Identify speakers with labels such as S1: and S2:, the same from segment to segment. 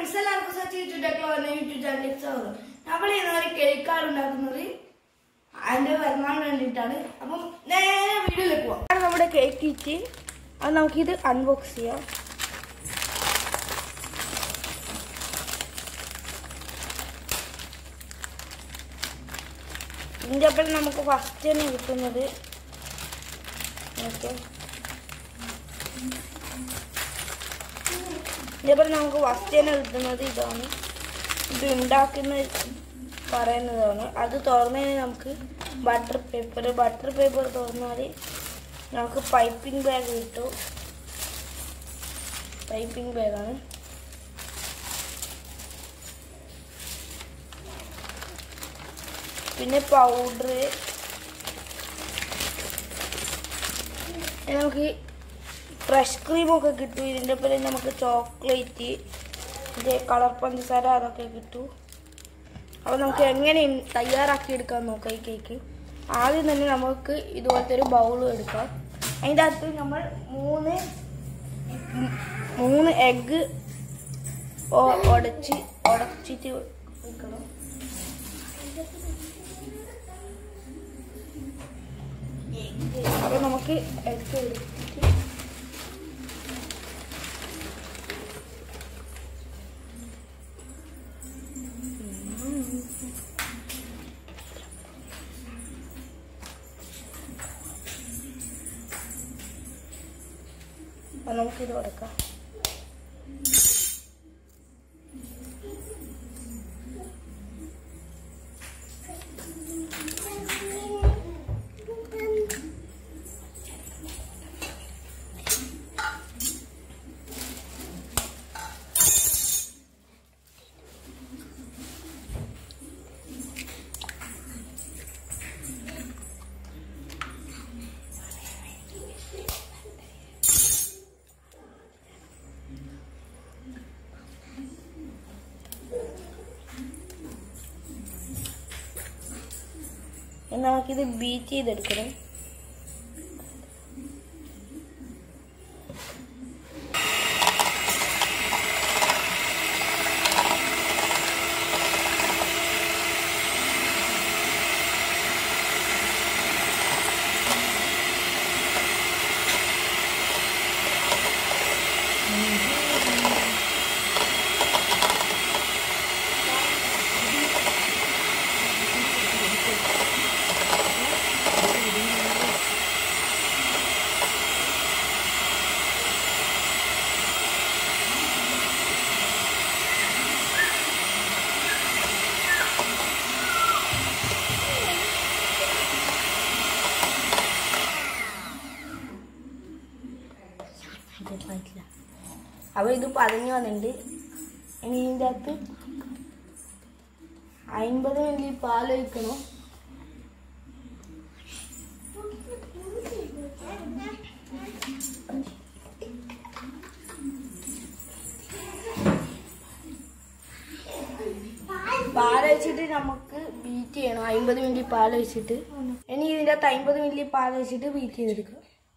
S1: Friends എല്ലാവർക്കും such യൂട്യൂബിലേക്ക് വന്ന YouTube ചാനലിലേക്ക് സ്വാഗതം നമ്മൾ ഇന്ന് ഒരു കേക്കാണ് ഉണ്ടാക്കുന്നത് അതിന്റെ വരുമാനം വേണ്ടിയിട്ടാണ് അപ്പം നേരെ വീഡിയോയിലേക്ക് പോവാം ആണ് നമ്മുടെ കേക്ക് ഇറ്റ് അത് നമുക്കിത് അൺബോക്സ് ചെയ്യാം ഇതിൻ്റെ ഒപ്പം നമുക്ക് ഫസ്റ്റ് തന്നെ കിട്ടുന്നത് ഓക്കെ ഇതേപോലെ നമുക്ക് ഫസ്റ്റ് തന്നെ കിട്ടുന്നത് ഇതാണ് ഇത് ഉണ്ടാക്കുന്ന പറയുന്നതാണ് അത് തുറന്നതിന് നമുക്ക് ബട്ടർ പേപ്പർ ബട്ടർ പേപ്പർ തുറന്നാൽ നമുക്ക് പൈപ്പിംഗ് ബാഗ് കിട്ടും പൈപ്പിംഗ് ബാഗാണ് പിന്നെ പൗഡർ നമുക്ക് ഫ്രഷ് ക്രീമൊക്കെ കിട്ടും ഇതിൻ്റെ ഒപ്പം നമുക്ക് ചോക്ലേറ്റ് ഇത് കളർ പഞ്ചസാര അതൊക്കെ കിട്ടും അപ്പോൾ നമുക്ക് എങ്ങനെ തയ്യാറാക്കി എടുക്കാൻ നോക്കാം ഈ കേക്ക് ആദ്യം തന്നെ നമുക്ക് ഇതുപോലത്തെ ഒരു ബൗൾ എടുക്കാം അതിൻ്റെ അകത്ത് നമ്മൾ മൂന്ന് ഉം, മൂന്ന് എഗ്ഗ് ഉടച്ച് ഉടച്ചിട്ട് വെക്കണം അപ്പോൾ നമുക്ക് എഗ്ഗ് എടുത്തിട്ട് അപ്പോൾ നമുക്കിത് കൊടുക്കാം ഇനി നമുക്കിത് ബീറ്റ് ചെയ്തെടുക്കണം അപ്പോൾ ഇത് പതഞ്ഞു വന്നിട്ടുണ്ട് ഇനി ഇതിൻ്റെ അകത്ത് അൻപത് മില്ലി പാൽ ഒഴിക്കണം പാൽ ഒഴിച്ചിട്ട് നമുക്ക് ബീറ്റ് ചെയ്യണം അമ്പത് മില്ലി പാൽ ഒഴിച്ചിട്ട് ഇനി ഇതിൻ്റെ അകത്ത് അമ്പത് മില്ലി പാൽ ഒഴിച്ചിട്ട് ബീറ്റ് ചെയ്തെടുക്കുക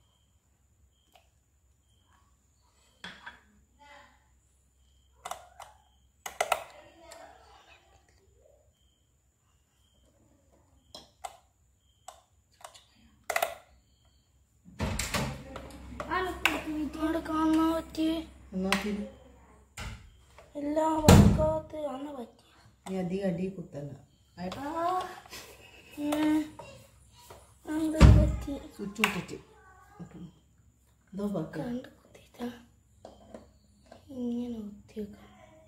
S1: ഇവിടെ കാണാൻ പറ്റിയ
S2: ഒന്നാക്കിയത്
S1: എല്ലാം വർക്കൗത്ത് കാണാൻ പറ്റിയ
S2: നീ അധികം അടി കുത്തല്ല
S1: ആ ഉം. എന്ത് പറ്റി
S2: സ്വിച്ച് വിട്ടിട്ട് എന്തോ പക്ക
S1: കണ്ട് കുത്തിട്ടാ ഇങ്ങനെ കുത്തി വെക്കാം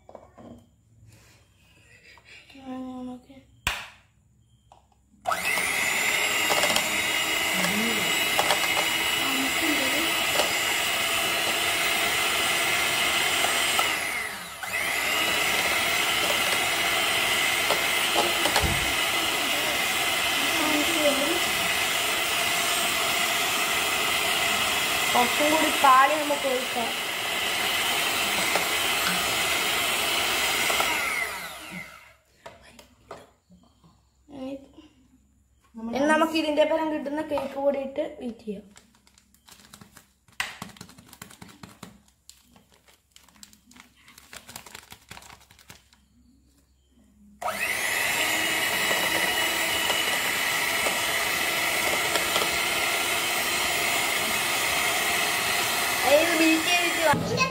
S1: നമുക്ക് കുറച്ചും കൂടി പാല് നമുക്ക് ഒഴിക്കാം ഇനി നമുക്ക് ഇതിന്റെ പേരം കിട്ടുന്ന കേക്ക് കൂടി ഇട്ട് വെയിറ്റ് ചെയ്യാം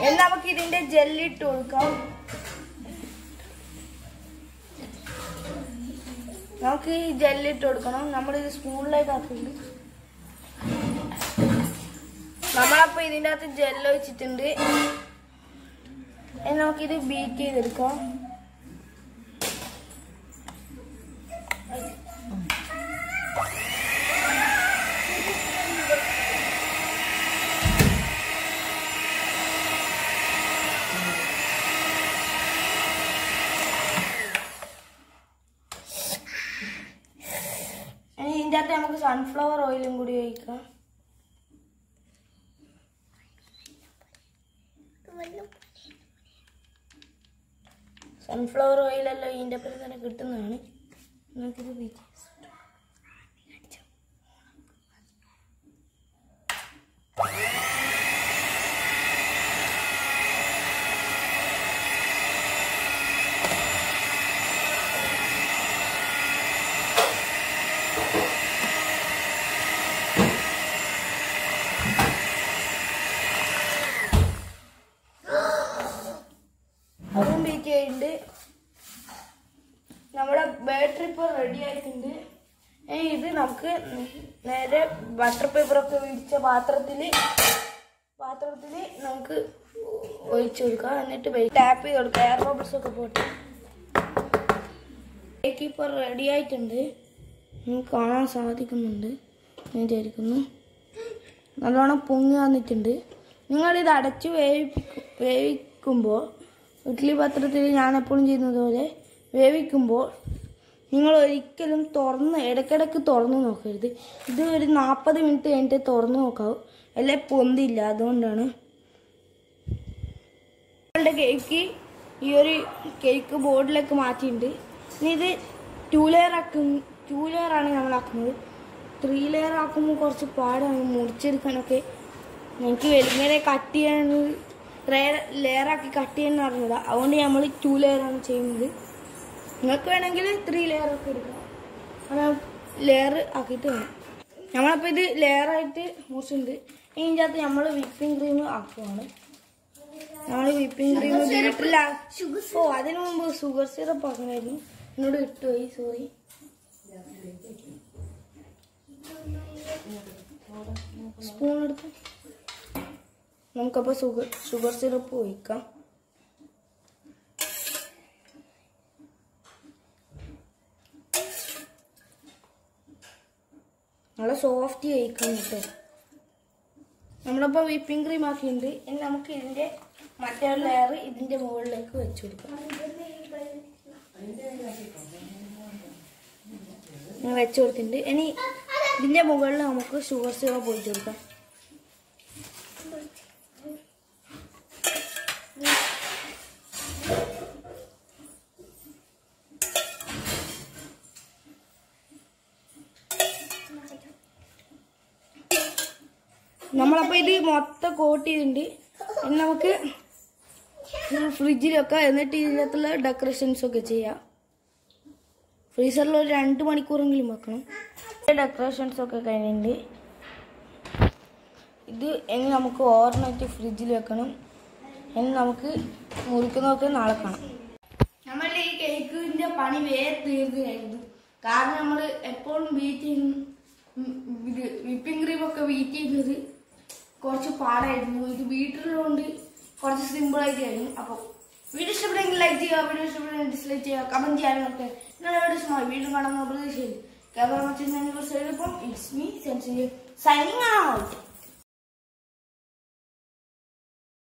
S1: ഇനി നമുക്ക് ഇതിന്റെ ജെല്ലിട്ട് കൊടുക്കാം നമുക്ക് ഈ ജെല്ലിട്ട് കൊടുക്കണം നമ്മളിത് സ്പൂണിലേക്ക് ആക്കുന്നുണ്ട് നമ്മളപ്പോ ഇതിന്റെ അകത്ത് ജെല്ല് വെച്ചിട്ടുണ്ട് ഇനി നമുക്കിത് ബീറ്റ് ചെയ്തെടുക്കാം ഇനി ഇതിന്റെ അകത്ത് നമുക്ക് സൺഫ്ലവർ ഓയിലും കൂടി ഒഴിക്കാം സൺഫ്ലവർ ഓയിലല്ലോ ഇതിന്റെ ഒപ്പം തന്നെ കിട്ടുന്നതാണ് നമുക്കിത് ബീറ്റ് അതും ബീറ്റ് ചെയ്യുന്നുണ്ട് നമ്മുടെ ബാറ്ററി ഇപ്പോൾ റെഡി ആയിട്ടുണ്ട് ഇനി ഇത് നമുക്ക് നേരെ ബട്ടർ പേപ്പറൊക്കെ വിരിച്ച പാത്രത്തിൽ പാത്രത്തിൽ നമുക്ക് ഒഴിച്ചു കൊടുക്കാം എന്നിട്ട് ടാപ്പ് ചെയ്ത് കൊടുക്കാം എയർ ബബിൾസ് ഒക്കെ പോട്ട് കേക്ക് ഇപ്പോൾ റെഡി ആയിട്ടുണ്ട് നമുക്ക് കാണാൻ സാധിക്കുന്നുണ്ട് ഞാൻ വിചാരിക്കുന്നു നല്ലോണം പൊങ്ങി വന്നിട്ടുണ്ട് നിങ്ങളിത് അടച്ച് വേവിപ്പിക്കും വേവിക്കുമ്പോൾ ഇഡ്ഡലി പാത്രത്തിൽ ഞാൻ എപ്പോഴും ചെയ്യുന്നത് പോലെ വേവിക്കുമ്പോൾ നിങ്ങൾ ഒരിക്കലും തുറന്ന് ഇടയ്ക്കിടയ്ക്ക് തുറന്ന് നോക്കരുത് ഇത് ഒരു നാൽപ്പത് മിനിറ്റ് കഴിഞ്ഞിട്ട് തുറന്ന് നോക്കാവൂ അല്ലെ പൊന്തില്ല അതുകൊണ്ടാണ് നമ്മളുടെ കേക്ക് ഈ ഒരു കേക്ക് ബോർഡിലേക്ക് മാറ്റിയിട്ടുണ്ട് ഇനി ഇത് ടു ലെയർ ആക്കും ടു ലെയർ ആണ് നമ്മൾ ആക്കുന്നത് ത്രീ ലെയർ ആക്കുമ്പോൾ കുറച്ച് പാടാണ് മുറിച്ചെടുക്കാനൊക്കെ എനിക്ക് വെളിങ്ങനെ കട്ട് ചെയ്യാൻ ലെയർ ആക്കി കട്ട് ചെയ്യാൻ അറിഞ്ഞൂടാ അതുകൊണ്ട് നമ്മൾ ടു ലെയർ ആണ് ചെയ്യുന്നത് നിങ്ങൾക്ക് വേണമെങ്കിൽ ത്രീ ലെയർ ഒക്കെ എടുക്കാം അങ്ങനെ ലെയർ ആക്കിയിട്ട് വേണം നമ്മളപ്പോൾ ഇത് ലെയർ ആയിട്ട് മുറിച്ചിട്ടുണ്ട് ഇനി ഇതിൻ്റെ അകത്ത് നമ്മൾ വിപ്പിംഗ് ക്രീം ആക്കുവാണ് നമ്മൾ വിപ്പിംഗ് ക്രീം വീട്ടിലാ ഓ അതിനു മുമ്പ് ഷുഗർ സിറപ്പ് ആക്കണമായിരുന്നു എന്നോട് വിട്ടുപോയി സോറി സ്പൂൺ എടുത്ത് നമുക്കപ്പോൾ ഷുഗർ ഷുഗർ സിറപ്പ് ഒഴിക്കാം നല്ല സോഫ്റ്റ് കഴിക്കാം കേട്ടോ നമ്മളിപ്പോൾ വിപ്പിംഗ് ക്രീം ആക്കിയിട്ടുണ്ട് ഇനി നമുക്ക് ഇതിന്റെ മറ്റേ ലെയർ ഇതിന്റെ മുകളിലേക്ക് വെച്ചു കൊടുക്കാം ഞാൻ വെച്ചു കൊടുത്തിട്ടുണ്ട് ഇനി ഇതിന്റെ മുകളിൽ നമുക്ക് ഷുഗർ സിറപ്പ് ഒഴിച്ചു കൊടുക്കാം നമ്മളപ്പോൾ ഇത് മൊത്തം കോട്ട് ചെയ്തിട്ടുണ്ട് ഇനി നമുക്ക് ഫ്രിഡ്ജിൽ വെക്കാം എന്നിട്ട് ഇതിനകത്തുള്ള ഡെക്കറേഷൻസ് ഒക്കെ ചെയ്യാം ഫ്രീസറിൽ ഒരു രണ്ട് മണിക്കൂറെങ്കിലും വെക്കണം ഡെക്കറേഷൻസ് ഒക്കെ കഴിഞ്ഞിട്ടുണ്ട് ഇത് ഇനി നമുക്ക് ഓവർനൈറ്റ് ഫ്രിഡ്ജിൽ വെക്കണം ഇനി നമുക്ക് മുറിക്കുന്നതൊക്കെ നാളെ കാണാം നമ്മൾ ഈ കേക്കിന്റെ പണി വേറെ തീർന്നു കഴിഞ്ഞു കാരണം നമ്മൾ എപ്പോഴും ബീറ്റ് ചെയ്യുന്ന ഇത് വിപ്പിംഗ് ക്രീം ഒക്കെ ബീറ്റ് ചെയ്യുന്നത് കുറച്ച് പാടായിരുന്നു ഇത് വീട്ടിലുള്ളതുകൊണ്ട് കുറച്ച് സിമ്പിൾ ആയിട്ട് കഴിഞ്ഞു അപ്പോൾ വീഡിയോ ഇഷ്ടപ്പെടുമെങ്കിൽ ലൈക്ക് ചെയ്യുക വീഡിയോ ഇഷ്ടപ്പെടുമെങ്കിൽ ഡിസ്ലൈക്ക് ചെയ്യുക കമന്റ് ചെയ്യാനൊക്കെ നിങ്ങളുടെ വീഡിയോ ഇഷ്ടമായി വീണ്ടും കാണാമെന്ന പ്രതീക്ഷയിൽ camera machine it's me sensing signing out